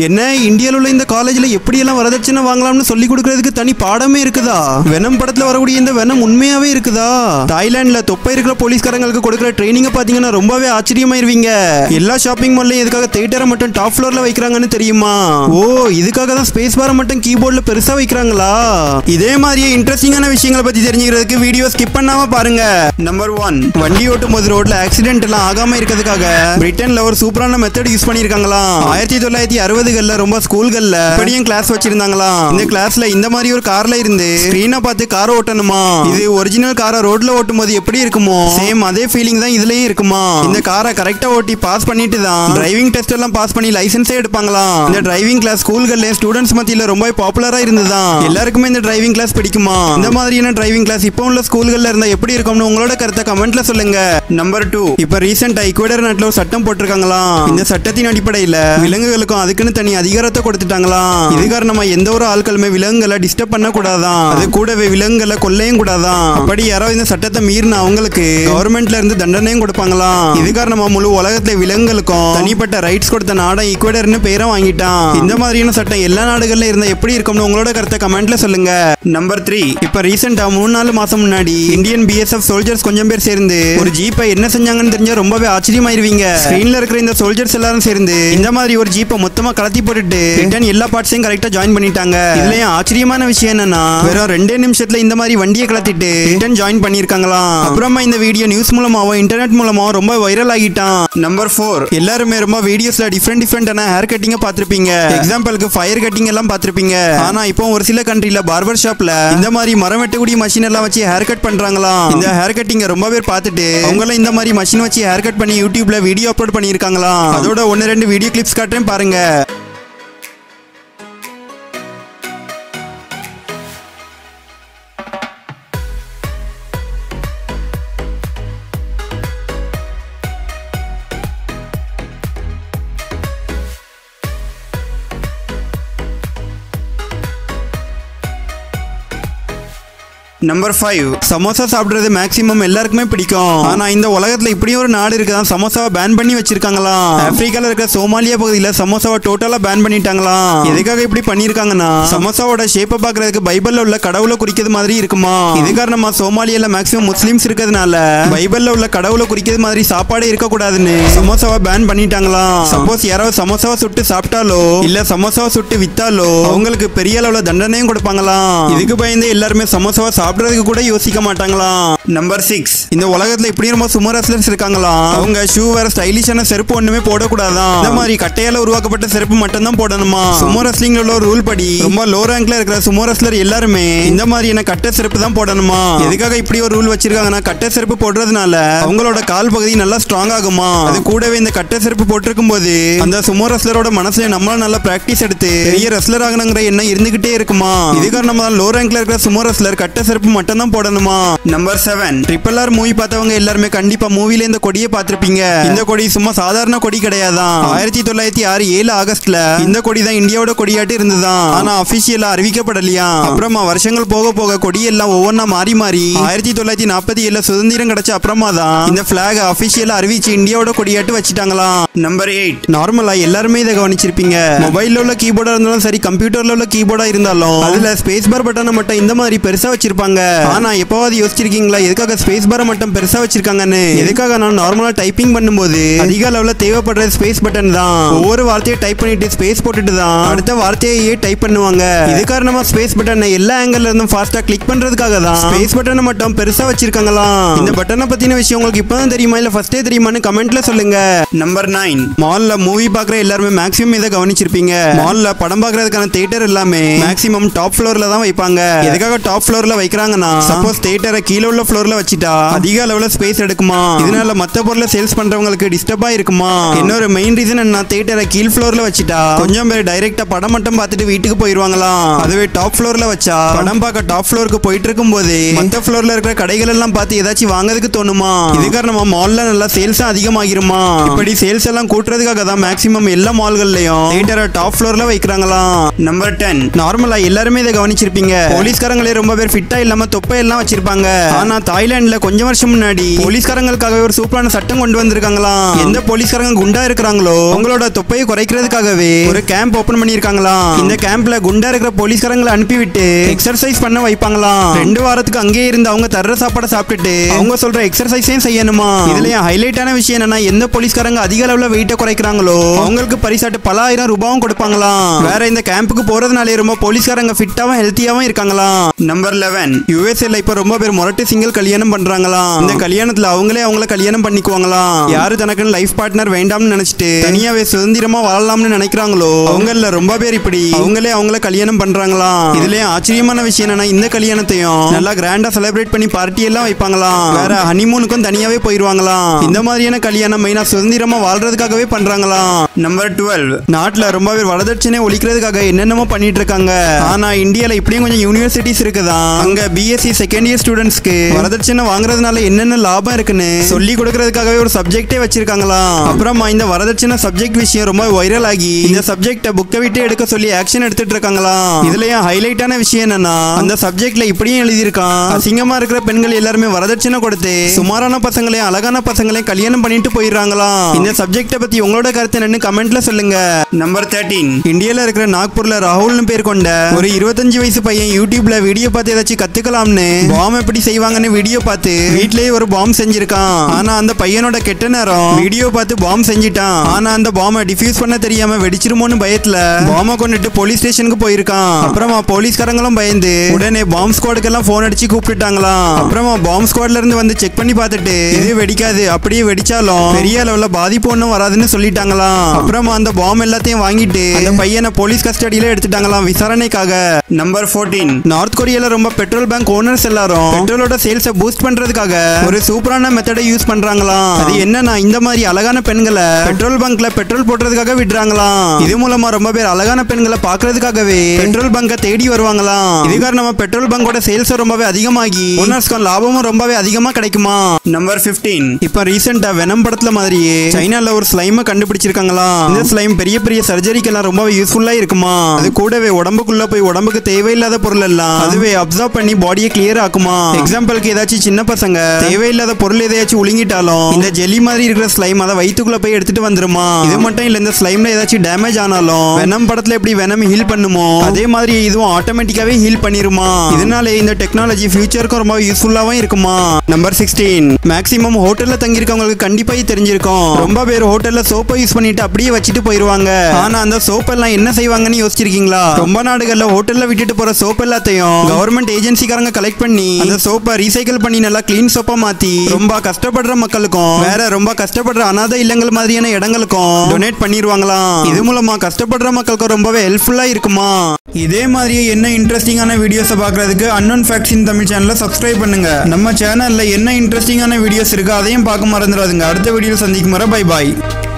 என்ன இந்தியாவில் உள்ள இந்த காலேஜ்ல எப்படியெல்லாம் வரதட்சணை வாங்கலாம்னு சொல்லி கொடுக்கறதுக்கு தனி பாடமே இருக்குதா வெனம் படத்துல வரக்கூடிய இந்த வெனம் உண்மையாவே இருக்குதா தாய்லாந்துல தொப்பை இருக்கிற போலீஸ்காரங்களுக்கு கொடுக்குற ட்ரைனிங்கை பாத்தீங்கன்னா ரொம்பவே ஆச்சரியமாயிருவீங்க எல்லா ஷாப்பிங் மால்லையும் எதுக்காக தேட்டரை மட்டும் டாப் ஃப்ளோர்ல வைக்கிறாங்கன்னு தெரியுமா ஓ இதுக்காக தான் ஸ்பேஸ் பாரை மட்டும் கீபோர்ட்ல பெருசா வைக்கிறாங்களா இதே மாதிரியே இன்ட்ரெஸ்டிங்கான விஷயங்களை பத்தி தெரிஞ்சுக்கிறதுக்கு வீடியோ ஸ்கிப் பண்ணாம பாருங்க நம்பர் ஒன் வண்டி ஓட்டும் போது ரோட்ல ஆக்சிடென்ட் எல்லாம் ஆகாம இருக்கிறதுக்காக பிரிட்டன்ல ஒரு சூப்பரான மெத்தட் யூஸ் பண்ணிருக்காங்களாம் ஆயிரத்தி தொள்ளாயிரத்தி அறுபதுகள்ல ரொம்ப ஸ்கூல்கள்ல இப்படியும் கிளாஸ் வச்சிருந்தாங்களாம் இந்த கிளாஸ்ல இந்த மாதிரி ஒரு கார்ல இருந்து ஸ்கிரீனை பார்த்து கார் ஓட்டணுமா இது ஒரிஜினல் காரை ரோட்ல ஓட்டும் போது எப்படி இருக்குமோ சேம் அதே ஃபீலிங் தான் இதுலயும் இருக்குமா இந்த காரை கரெக்டா ஓட்டி பாஸ் பண்ணிட்டு தான் டிரைவிங் டெஸ்ட் எல்லாம் பாஸ் பண்ணி லைசென்ஸே எடுப்பாங்களாம் இந்த டிரைவிங் கிளாஸ் ஸ்கூல்கள்ல ஸ்டூடெண்ட்ஸ் மத்தியில ரொம்ப பாப்புலரா இருந்ததுதான் எல்லாருக்குமே இந்த டிரைவிங் கிளாஸ் பிடிக்குமா இந்த மாதிரியான டிரைவிங் கிளாஸ் இப்போ உள்ள ஸ்கூல்கள்ல இருந்தா எப்படி இருக்கும்னு உங்களோட கருத்தை கமெண்ட்ல சொல்லுங்க நம்பர் டூ இப்ப ரீசெண்டா இக்குவேடர் நாட்டுல ஒரு சட்டம் போட்டிருக்காங்களாம் இந்த சட்டத்தின் அடிப்படையில விலங்குகளுக்கும் அதுக்குன்னு தனி அதிகாரத்தை கொடுத்துட்டாங்களாம் இது காரணமா எந்த ஒரு ஆட்களுமே விலங்குகளை டிஸ்டர்ப் பண்ண கூடாதான் அது கூடவே விலங்குகளை கொல்லையும் கூடாதான் அப்படி யாராவது இந்த சட்டத்தை மீறின அவங்களுக்கு கவர்மெண்ட்ல இருந்து தண்டனையும் கொடுப்பாங்களாம் இது காரணமா முழு உலகத்துல விலங்குகளுக்கும் தனிப்பட்ட ரைட்ஸ் கொடுத்த நாடம் ஈக்குவேடர்னு பேரை வாங்கிட்டான் இந்த மாதிரியான சட்டம் எல்லா நாடுகள்ல இருந்தா எப்படி இருக்கும்னு உங்களோட கருத்தை கமெண்ட்ல சொல்லுங்க நம்பர் த்ரீ இப்ப ரீசெண்டா மூணு நாலு மாசம் முன்னாடி இந்தியன் பிஎஸ்எஃப் சோல்ஜர்ஸ் கொஞ்சம் பேர் சேர்ந்து ஒரு ஜீப்பை என்ன செஞ்சாங்கன்னு தெரிஞ்சா ரொம்பவே ஆச்சரியமாயிருவீங்க ஸ்கிரீன்ல இருக்கிற இந்த சோல்ஜர்ஸ் எல்லாரும் சேர்ந்து இந்த மாதிரி ஒரு ஜீப்பை மொத்தமா கலத்தி போட்டுட்டு ரிட்டர்ன் எல்லா பார்ட்ஸையும் கரெக்டா ஜாயின் பண்ணிட்டாங்க இதுலயும் ஆச்சரியமான விஷயம் என்னன்னா வெறும் ரெண்டே நிமிஷத்துல இந்த மாதிரி வண்டியை கலத்திட்டு ரிட்டர்ன் ஜாயின் பண்ணிருக்காங்களாம் அப்புறமா இந்த வீடியோ நியூஸ் மூலமாவும் இன்டர்நெட் மூலமாவும் ரொம்ப வைரல் ஆகிட்டான் நம்பர் ஃபோர் எல்லாருமே ரொம்ப வீடியோஸ்ல டிஃப்ரெண்ட் டிஃப்ரெண்டான ஹேர் கட்டிங்க பார்த்திருப்பீங்க எக்ஸாம்பிளுக்கு ஃபயர் கட்டிங் எல்லாம் பார்த்திருப்பீங்க ஆனா இப்போ ஒரு சில கண்ட்ரில பார்பர் ஷாப்ல இந்த மாதிரி மரம் வெட்டக்கூடிய மஷின் எல்லாம் வச்சு ஹேர் கட் பண்றாங்களாம் இந்த ஹேர் கட்டிங்க ரொம்ப பேர் பார்த்துட்டு அவங்களும் இந்த மாதிரி மஷின் வச்சு ஹேர் கட் பண்ணி யூடியூப்ல வீடியோ அப்லோட் பண்ணியிருக்காங்களாம் அதோட ஒன்னு ரெண்டு வீடியோ கிளிப்ஸ் காட்டுறேன் பாருங்க நம்பர் ஃபைவ் சமோசா சாப்பிடுறது மேக்ஸிமம் எல்லாருக்குமே பிடிக்கும் ஆனா இந்த உலகத்துல இப்படி ஒரு நாடு இருக்குதான் சமோசாவை பேன் பண்ணி வச்சிருக்காங்களாம் ஆப்பிரிக்கால இருக்க சோமாலியா பகுதியில சமோசாவை டோட்டலா பேன் பண்ணிட்டாங்களாம் எதுக்காக இப்படி பண்ணிருக்காங்கன்னா சமோசாவோட ஷேப்பை பாக்குறதுக்கு பைபிள்ல உள்ள கடவுளை குறிக்கிறது மாதிரி இருக்குமா இது காரணமா சோமாலியால மேக்ஸிமம் முஸ்லிம்ஸ் இருக்கிறதுனால பைபிள்ல உள்ள கடவுளை குறிக்கிறது மாதிரி சாப்பாடே இருக்கக்கூடாதுன்னு சமோசாவை பேன் பண்ணிட்டாங்களாம் சப்போஸ் யாராவது சமோசாவை சுட்டு சாப்பிட்டாலோ இல்ல சமோசாவை சுட்டு வித்தாலோ அவங்களுக்கு பெரிய அளவுல தண்டனையும் கொடுப்பாங்களாம் இதுக்கு பயந்து எல்லாருமே சமோசாவை சாப்பிடுறதுக்கு கூட யோசிக்க மாட்டாங்களாம் நம்பர் சிக்ஸ் இந்த உலகத்துல இப்படி ரொம்ப சுமோ ரெஸ்லர்ஸ் இருக்காங்களாம் அவங்க ஷூ வேற ஸ்டைலிஷான செருப்பு ஒண்ணுமே போடக்கூடாதான் இந்த மாதிரி கட்டையால உருவாக்கப்பட்ட செருப்பு மட்டும் தான் போடணுமா சுமோ ரெஸ்லிங்ல உள்ள ஒரு ரூல் படி ரொம்ப லோ ரேங்க்ல இருக்கிற சுமோ ரெஸ்லர் எல்லாருமே இந்த மாதிரியான கட்டை செருப்பு தான் போடணுமா எதுக்காக இப்படி ஒரு ரூல் வச்சிருக்காங்கன்னா கட்டை செருப்பு போடுறதுனால அவங்களோட கால் பகுதி நல்லா ஸ்ட்ராங் ஆகுமா அது கூடவே இந்த கட்டை செருப்பு போட்டிருக்கும் போது அந்த சுமோ ரெஸ்லரோட மனசுல நம்மளும் நல்லா பிராக்டிஸ் எடுத்து பெரிய ரெஸ்லர் ஆகணுங்கிற எண்ணம் இருந்துகிட்டே இருக்குமா இது காரணமா லோ ரேங்க்ல இருக்கிற சுமோ ரெஸ்லர் கட்டை செருப்பு மட்டும் தான் போடணுமா number seven triple R movie பார்த்தவங்க எல்லாருமே கண்டிப்பா மூவில இந்த கொடியை பார்த்திருப்பீங்க இந்த கொடி சும்மா சாதாரண கொடி கிடையாதான் ஆயிரத்தி தொள்ளாயிரத்தி ஆறு ஏழு ஆகஸ்ட்ல இந்த கொடி தான் இந்தியாவோட கொடியாட்டு இருந்ததுதான் ஆனா அபிஷியலா அறிவிக்கப்படலையா அப்புறமா வருஷங்கள் போக போக கொடி எல்லாம் ஒவ்வொன்றா மாறி மாறி ஆயிரத்தி தொள்ளாயிரத்தி நாற்பத்தி ஏழுல சுதந்திரம் கிடைச்ச அப்புறமா தான் இந்த பிளாக் அபிஷியலா அறிவிச்சு இந்தியாவோட கொடியாட்டு வச்சுட்டாங்களாம் நம்பர் எயிட் நார்மலா எல்லாருமே இதை கவனிச்சிருப்பீங்க மொபைல்ல உள்ள கீபோர்டா இருந்தாலும் சரி கம்ப்யூட்டர்ல உள்ள கீபோர்டா இருந்தாலும் அதுல ஸ்பேஸ் பார் பட்டனை மட்டும் இந்த மாதிரி பெருசா வச்சிருப்பாங்க ஆனா எப்பவாவது யோசிச்சிருக்கீங்களா எதுக்காக ஸ்பேஸ் பாரை மட்டும் பெருசா வச்சிருக்காங்கன்னு எதுக்காக நான் நார்மலா டைப்பிங் பண்ணும்போது அதிக அளவுல தேவைப்படுற ஸ்பேஸ் பட்டன் தான் ஒவ்வொரு வார்த்தையை டைப் பண்ணிட்டு ஸ்பேஸ் போட்டுட்டு தான் அடுத்த வார்த்தையே டைப் பண்ணுவாங்க இது காரணமா ஸ்பேஸ் பட்டனை எல்லா ஆங்கிள் இருந்தும் ஃபாஸ்டா கிளிக் பண்றதுக்காக தான் ஸ்பேஸ் பட்டனை மட்டும் பெருசா வச்சிருக்காங்களாம் இந்த பட்டனை பத்தின விஷயம் உங்களுக்கு இப்பதான் தெரியுமா இல்ல ஃபர்ஸ்டே தெரியுமான்னு கமெண்ட்ல சொல்லுங்க நம்பர் நைன் மால்ல மூவி பாக்குற எல்லாருமே மேக்ஸிமம் இதை கவனிச்சிருப்பீங்க மால்ல படம் பாக்குறதுக்கான தியேட்டர் எல்லாமே மேக்ஸிமம் டாப் ஃப்ளோர்ல தான் வைப்பாங்க எதுக்காக டாப் ஃப்ளோர்ல வைக்கிறாங்கன்னா சப்போஸ் தியேட்டரை கீழே உள்ள ஃப்ளோர்ல வச்சுட்டா அதிக அளவுல ஸ்பேஸ் எடுக்குமா இதனால மத்த பொருளை சேல்ஸ் பண்றவங்களுக்கு டிஸ்டர்பா இருக்குமா இன்னொரு மெயின் ரீசன் என்ன தியேட்டரை கீழ் ஃப்ளோர்ல வச்சுட்டா கொஞ்சம் பேர் டைரக்டா படம் மட்டும் பார்த்துட்டு வீட்டுக்கு போயிருவாங்களாம் அதுவே டாப் ஃப்ளோர்ல வச்சா படம் பார்க்க டாப் ஃப்ளோருக்கு போயிட்டு இருக்கும் போது மத்த ஃப்ளோர்ல இருக்கிற கடைகள் எல்லாம் பார்த்து ஏதாச்சும் வாங்குறதுக்கு தோணுமா இது காரணமா மால்ல நல்லா சேல்ஸ் அதிகமாகிருமா இப்படி சேல்ஸ் எல்லாம் கூட்டுறதுக்காக தான் மேக்ஸிமம் எல்லா மால்கள்லயும் தியேட்டரை டாப் ஃப்ளோர்ல வைக்கிறாங்களாம் நம்பர் டென் நார்மலா எல்லாருமே இதை கவனிச்சிருப்பீங்க போலீஸ்காரங்களே ரொம்ப பேர் ஃபிட்டா இல்லாம தொப்பை எல்லாம் வச்சிருப்பாங்க ஆனா தாய்லாந்துல கொஞ்சம் வருஷம் முன்னாடி போலீஸ்காரங்களுக்காகவே ஒரு சூப்பரான சட்டம் கொண்டு வந்திருக்காங்களாம் எந்த போலீஸ்காரங்க குண்டா இருக்கிறாங்களோ அவங்களோட தொப்பையை குறைக்கிறதுக்காகவே ஒரு கேம்ப் ஓபன் பண்ணிருக்காங்களாம் இந்த கேம்ப்ல குண்டா இருக்கிற போலீஸ்காரங்களை அனுப்பிவிட்டு எக்ஸர்சைஸ் பண்ண வைப்பாங்களாம் ரெண்டு வாரத்துக்கு அங்கேயே இருந்து அவங்க தர்ற சாப்பாடை சாப்பிட்டுட்டு அவங்க சொல்ற எக்ஸர்சைஸையும் செய்யணுமா இதுல ஹைலைட்டான விஷயம் என்னன்னா எந்த போலீஸ்காரங்க அதிக அளவுல வெயிட்ட குறைக்கிறாங்களோ அவங்களுக்கு பரிசாட்டு பல ஆயிரம் ரூபாயும் கொடுப்பாங்களாம் வேற இந்த கேம்புக்கு போறதுனாலே ரொம்ப போலீஸ்காரங்க ஃபிட்டாவும் ஹெல்த்தியாவும் இருக்காங்களாம் நம்பர் லெவன் யூஎஸ்ஏல இப்ப ரொம்ப பேர் முரட்டு சிங்கிள் கல்யாணம் பண்றாங்களாம் இந்த கல்யாணத்துல அவங்களே அவங்கள கல்யாணம் பண்ணிக்குவாங்களாம் யாரு தனக்குன்னு லைஃப் பார்ட்னர் வேண்டாம்னு நினைச்சிட்டு தனியாவே சுதந்திரமா வாழலாம்னு நினைக்கிறாங்களோ அவங்கள ரொம்ப பேர் இப்படி அவங்களே அவங்கள கல்யாணம் பண்றாங்களாம் இதுலயும் ஆச்சரியமான விஷயம் என்னன்னா இந்த கல்யாணத்தையும் நல்லா கிராண்டா செலிப்ரேட் பண்ணி பார்ட்டி எல்லாம் வைப்பாங்களாம் வேற ஹனிமூனுக்கும் தனியாவே போயிருவாங்களாம் இந்த மாதிரியான கல்யாணம் மெயினா சுதந்திரமா வாழ்றதுக்காகவே பண்றாங்களாம் நம்பர் டுவெல் நாட்டுல ரொம்ப பேர் வரதட்சணை ஒழிக்கிறதுக்காக என்னென்னமோ பண்ணிட்டு இருக்காங்க ஆனா இந்தியால இப்படியும் கொஞ்சம் யூனிவர்சிட்டிஸ் இருக்குதான் அங்க பிஎஸ்சி செகண்ட் இயர் ஸ்டூடெண்ட்ஸ்க்கு வரதட்சணை வாங்குறதுனால என்னென்ன லாபம் இருக்குன்னு சொல்லி கொடுக்கறதுக்காகவே ஒரு சப்ஜெக்டே வச்சிருக்காங்களாம் அப்புறமா இந்த வரதட்சணை சப்ஜெக்ட் விஷயம் ரொம்ப வைரல் ஆகி இந்த சப்ஜெக்ட புக்கை விட்டு எடுக்க சொல்லி ஆக்ஷன் எடுத்துட்டு இருக்காங்களாம் இதுலயும் ஹைலைட்டான விஷயம் என்னன்னா அந்த சப்ஜெக்ட்ல இப்படியும் எழுதியிருக்கான் அசிங்கமா இருக்கிற பெண்கள் எல்லாருமே வரதட்சணை கொடுத்து சுமாரான பசங்களையும் அழகான பசங்களையும் கல்யாணம் பண்ணிட்டு போயிடுறாங்களாம் இந்த சப்ஜெக்ட பத்தி உங்களோட கருத்து என்னன்னு கமெண்ட்ல சொல்லுங்க நம்பர் தேர்ட்டீன் இந்தியால இருக்கிற நாக்பூர்ல ராகுல்னு பேர் கொண்ட ஒரு இருபத்தஞ்சு வயசு பையன் யூடியூப்ல வீடியோ பார்த்து ஏதாச்சும் கத்துக்கலாம்னு பாம் எப்படி செய்வாங்கன்னு வீடியோ பார்த்து வீட்லயே ஒரு பாம் செஞ்சிருக்கான் ஆனா அந்த பையனோட கெட்ட நேரம் வீடியோ பார்த்து பாம் செஞ்சிட்டான் ஆனா அந்த பாமை டிஃப்யூஸ் பண்ண தெரியாம வெடிச்சிருமோன்னு பயத்துல பாமை கொண்டுட்டு போலீஸ் ஸ்டேஷனுக்கு போயிருக்கான் அப்புறமா போலீஸ்காரங்களும் பயந்து உடனே பாம் ஸ்குவாடுக்கெல்லாம் போன் அடிச்சு கூப்பிட்டுட்டாங்களாம் அப்புறமா பாம் ஸ்குவாட்ல இருந்து வந்து செக் பண்ணி பார்த்துட்டு இது வெடிக்காது அப்படியே வெடிச்சாலும் பெரிய அளவுல பாதிப்பு ஒன்றும் வராதுன்னு சொல்லிட்டாங்களாம் அப்புறமா அந்த பாம் எல்லாத்தையும் வாங்கிட்டு அந்த பையனை போலீஸ் கஸ்டடியில எடுத்துட்டாங்களாம் விசாரணைக்காக நம்பர் 14 நார்த் கொரியால ரொம்ப பெட்ரோல் பேங்க் ஓனர்ஸ் எல்லாரும் பெட்ரோலோட சேல்ஸை பூஸ்ட் பண்றதுக்காக ஒரு சூப்பரான மெத்தடை யூஸ் பண்றாங்களாம் அது என்னன்னா இந்த மாதிரி அழகான பெண்களை பெட்ரோல் பங்க்ல பெட்ரோல் போடுறதுக்காக விடுறாங்களாம் இது மூலமா ரொம்ப பேர் அழகான பெண்களை பாக்குறதுக்காகவே பெட்ரோல் பங்கை தேடி வருவாங்களாம் இது காரணமா பெட்ரோல் பங்கோட சேல்ஸ் ரொம்பவே அதிகமாகி ஓனர்ஸ்க்கும் லாபமும் ரொம்பவே அதிகமா கிடைக்குமா நம்பர் 15 இப்ப ரீசெண்டா வெனம் படத்துல மாதிரியே சைனால ஒரு ஸ்லைமை கண்டுபிடிச்சிருக்காங்களாம் இந்த ஸ்லைம் பெரிய பெரிய சர்ஜரிக்கெல்லாம் ரொம்பவே யூஸ்ஃபுல்லா இருக்குமா அது கூடவே உடம்புக்குள்ள போய் உடம்புக்கு தேவையில்லாத பொருள் எல்லாம் அதுவே அப்சர்வ் பண்ணி பாடியை கிளியர் ஆக்குமா எக்ஸாம்பிளுக்கு ஏதாச்சும் சின்ன பசங்க தேவையில்லாத பொருள் எதையாச்சும் உழுங்கிட்டாலும் இந்த ஜெல்லி மாதிரி இருக்கிற ஸ்லைம் அதை வயித்துக்குள்ள போய் எடுத்துட்டு வந்துருமா இது மட்டும் இல்ல இந்த ஸ்லைம்ல ஏதாச்சும் டேமேஜ் ஆனாலும் வெனம் படத்துல எப்படி வெனம் ஹீல் பண்ணுமோ அதே மாதிரி இதுவும் ஆட்டோமேட்டிக்காவே ஹீல் பண்ணிருமா இதனால இந்த டெக்னாலஜி ஃபியூச்சருக்கும் ரொம்ப யூஸ்ஃபுல்லாவும் இருக்குமா நம்பர் சிக்ஸ்டீன் மேக்ஸிமம் ஹோட்டல்ல தங்கியிருக்கவங்களுக்கு கண்டிப்பா இது தெரிஞ்சிருக்கும் ரொம்ப பேர் ஹோட்டல்ல சோப்பை யூஸ் பண்ணிட்டு அப்படியே வச்சுட்டு போயிருவாங்க ஆனா அந்த சோப் எல்லாம் என்ன செய்வாங்கன்னு யோசிச்சிருக்கீங்களா ரொம்ப நாடுகள்ல ஹோட்டல்ல விட்டுட்டு போற சோப் எல்லாத்தையும் கவர்மெண்ட் ஏஜென்சிக்காரங்க கலெக்ட் பண்ணி அந்த சோப்பை ரீசைக்கிள் பண்ணி நல்லா க்ளீன் சோப்பா மாத்தி ரொம்ப கஷ்டப்படுற மக்களுக்கும் வேற ரொம்ப கஷ்டப்படுற அனாதை இல்லங்கள் மாதிரியான இடங்களுக்கும் டொனேட் பண்ணிடுவாங்களாம் இது மூலமா கஷ்டப்படுற மக்களுக்கு ரொம்பவே ஹெல்ப்ஃபுல்லா இருக்குமா இதே மாதிரியே என்ன இன்ட்ரெஸ்டிங்கான வீடியோஸை பார்க்கறதுக்கு அன்னோன் ஃபேக்ட்ஸ் இன் தமிழ் சேனலை சப்ஸ்கிரைப் பண்ணுங்க நம்ம சேனல்ல என்ன இன்ட்ரெஸ்டிங்கான வீடியோஸ் இருக்கோ அதையும் பார்க்க மறந்துடாதுங்க அடுத்த வீடியோ சந்திக்கும் வரை பை பாய்